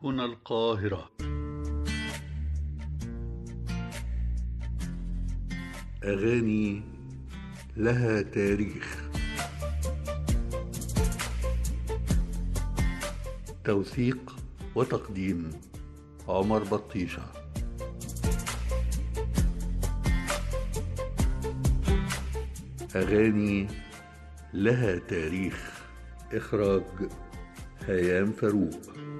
هنا القاهرة أغاني لها تاريخ توثيق وتقديم عمر بطيشة أغاني لها تاريخ إخراج هيام فاروق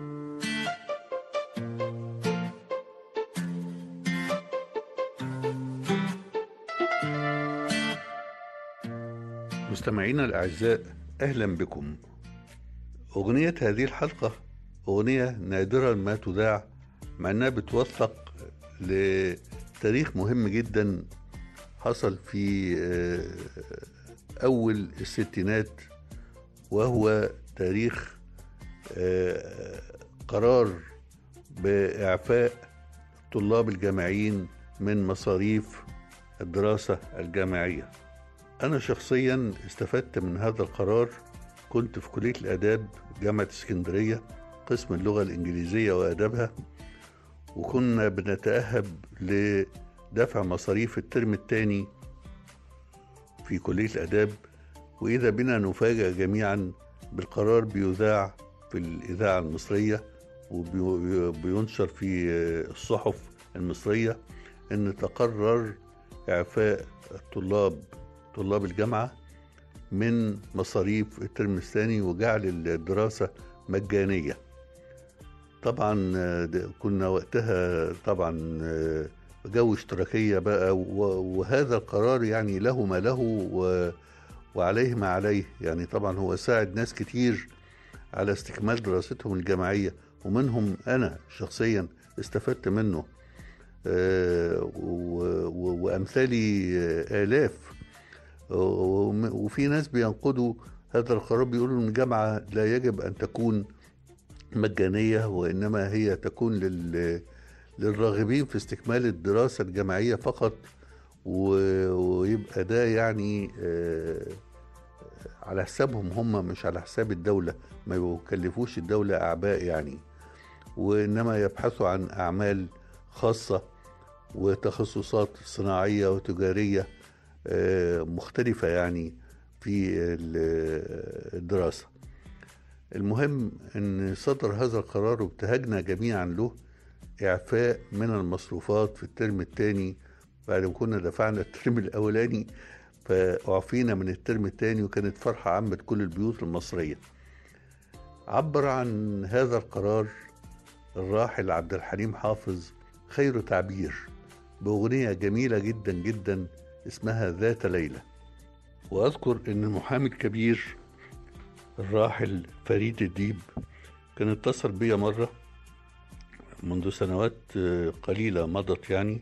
مستمعينا الأعزاء أهلا بكم أغنية هذه الحلقة أغنية نادرا ما تذاع مع أنها بتوثق لتاريخ مهم جدا حصل في آه، أول الستينات وهو تاريخ آه، قرار بإعفاء الطلاب الجامعيين من مصاريف الدراسة الجامعية أنا شخصيا استفدت من هذا القرار كنت في كلية الآداب جامعة اسكندرية قسم اللغة الإنجليزية وآدابها وكنا بنتأهب لدفع مصاريف الترم الثاني في كلية الآداب وإذا بنا نفاجأ جميعا بالقرار بيذاع في الإذاعة المصرية وبينشر في الصحف المصرية أن تقرر إعفاء الطلاب طلاب الجامعة من مصاريف الترم الثاني وجعل الدراسة مجانية طبعا ده كنا وقتها طبعا جو اشتراكية بقى وهذا القرار يعني له ما له و وعليه ما عليه يعني طبعا هو ساعد ناس كتير على استكمال دراستهم الجامعية ومنهم أنا شخصيا استفدت منه وأمثالي آلاف وفي ناس بينقضوا هذا القرار بيقولوا ان الجامعه لا يجب ان تكون مجانيه وانما هي تكون لل للراغبين في استكمال الدراسه الجامعيه فقط ويبقى ده يعني على حسابهم هم مش على حساب الدوله ما يكلفوش الدوله اعباء يعني وانما يبحثوا عن اعمال خاصه وتخصصات صناعيه وتجاريه مختلفة يعني في الدراسة المهم أن صدر هذا القرار وابتهجنا جميعا له إعفاء من المصروفات في الترم الثاني بعد ما كنا دفعنا الترم الأولاني فأعفينا من الترم الثاني وكانت فرحة عامة كل البيوت المصرية عبر عن هذا القرار الراحل عبد الحليم حافظ خير تعبير بأغنية جميلة جدا جدا اسمها ذات ليلة وأذكر أن المحامي الكبير الراحل فريد الديب كان اتصل بي مرة منذ سنوات قليلة مضت يعني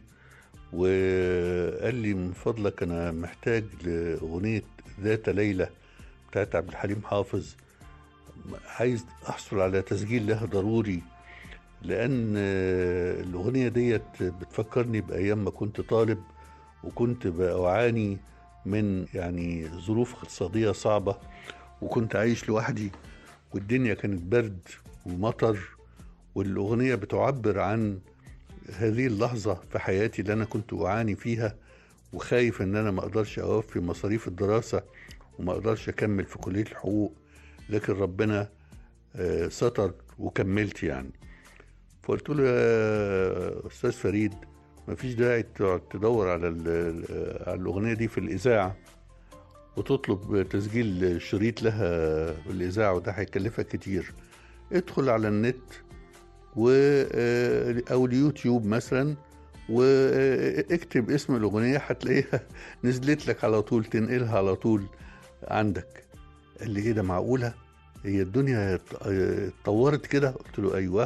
وقال لي من فضلك أنا محتاج لأغنية ذات ليلة بتاعت عبد الحليم حافظ عايز أحصل على تسجيل لها ضروري لأن الأغنية ديت بتفكرني بأيام ما كنت طالب وكنت بعاني من يعني ظروف اقتصادية صعبة وكنت عايش لوحدي والدنيا كانت برد ومطر والأغنية بتعبر عن هذه اللحظة في حياتي اللي أنا كنت أعاني فيها وخايف إن أنا ما أقدرش أوفي مصاريف الدراسة وما أقدرش أكمل في كلية الحقوق لكن ربنا ستر وكملت يعني فقلت له يا أستاذ فريد مفيش داعي تدور على على الأغنية دي في الإذاعة وتطلب تسجيل شريط لها في الإذاعة وده هيكلفك كتير ادخل على النت و أو اليوتيوب مثلا واكتب اسم الأغنية هتلاقيها نزلت لك على طول تنقلها على طول عندك قال لي ايه ده معقولة هي الدنيا اتطورت كده قلت له ايوه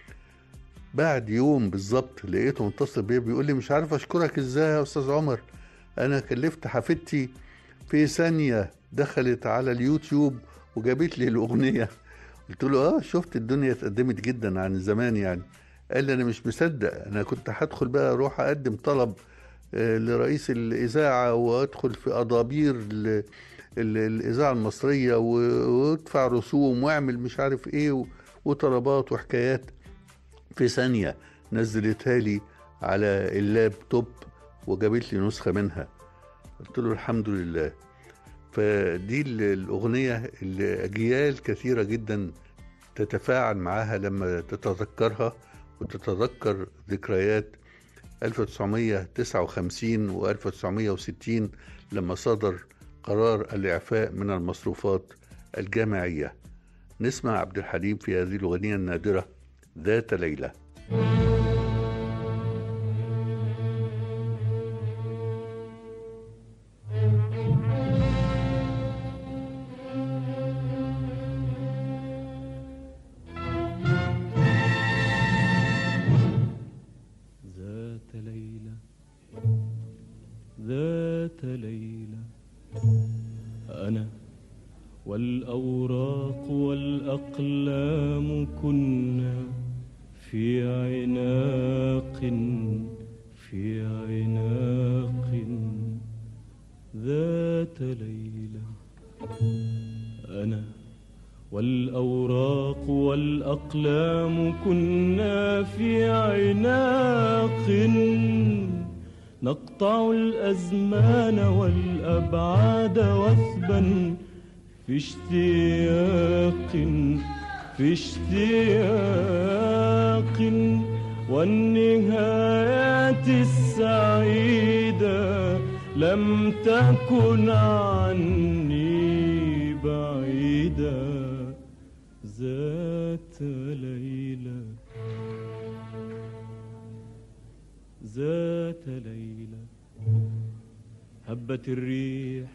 بعد يوم بالظبط لقيته متصل بيا بيقول لي مش عارف اشكرك ازاي يا استاذ عمر انا كلفت حفيدتي في ثانيه دخلت على اليوتيوب وجابت لي الاغنيه قلت له اه شفت الدنيا اتقدمت جدا عن زمان يعني قال لي انا مش مصدق انا كنت هدخل بقى اروح اقدم طلب لرئيس الاذاعه وادخل في اضابير الاذاعه المصريه وادفع رسوم واعمل مش عارف ايه وطلبات وحكايات في ثانية نزلتها لي على اللابتوب وجابت لي نسخة منها قلت له الحمد لله فدي ال- الأغنية اللي أجيال كثيرة جدا تتفاعل معاها لما تتذكرها وتتذكر ذكريات 1959 و 1960 لما صدر قرار الإعفاء من المصروفات الجامعية نسمع عبد الحليم في هذه الأغنية النادرة ذات ليلة ذات ليلة ذات ليلة أنا والأوراق والأقلام كنا في عناق في عناق ذات ليلة أنا والأوراق والأقلام كنا في عناق نقطع الأزمان والأبعاد وثبا في اشتياق في اشتياق والنهايات السعيدة لم تكن عني بعيدة ذات ليلة ذات ليلة هبت الريح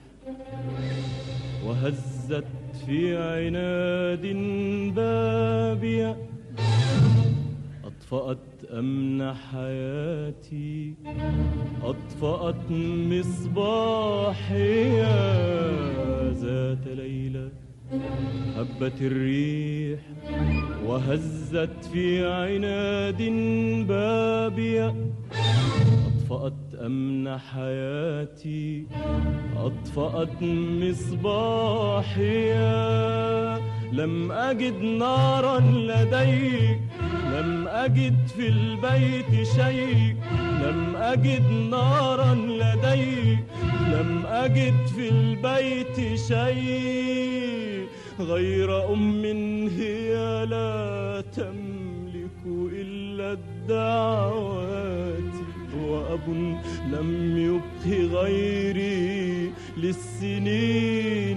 وهزت في عناد بابي أطفأت أمن حياتي أطفأت مصباحي ذات ليلة هبت الريح وهزت في عناد بابي أطفأت أمن حياتي أطفأت مصباحي لم أجد نارا لدي لم أجد في البيت شيء لم أجد نارا لدي لم أجد في البيت شيء غير أم هي لا تملك إلا الدعوات وأب لم يبق غيري للسنين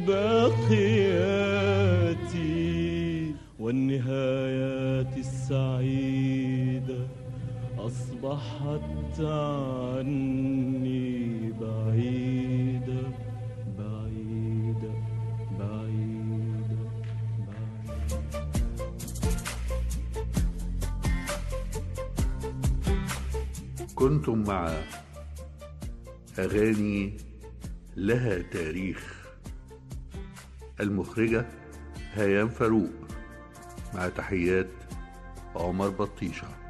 الباقيات والنهايات السعيدة أصبحت عني بعيدة بعيدة بعيدة بعيدة كنتم مع أغاني لها تاريخ المخرجة هيام فاروق مع تحيات عمر بطيشه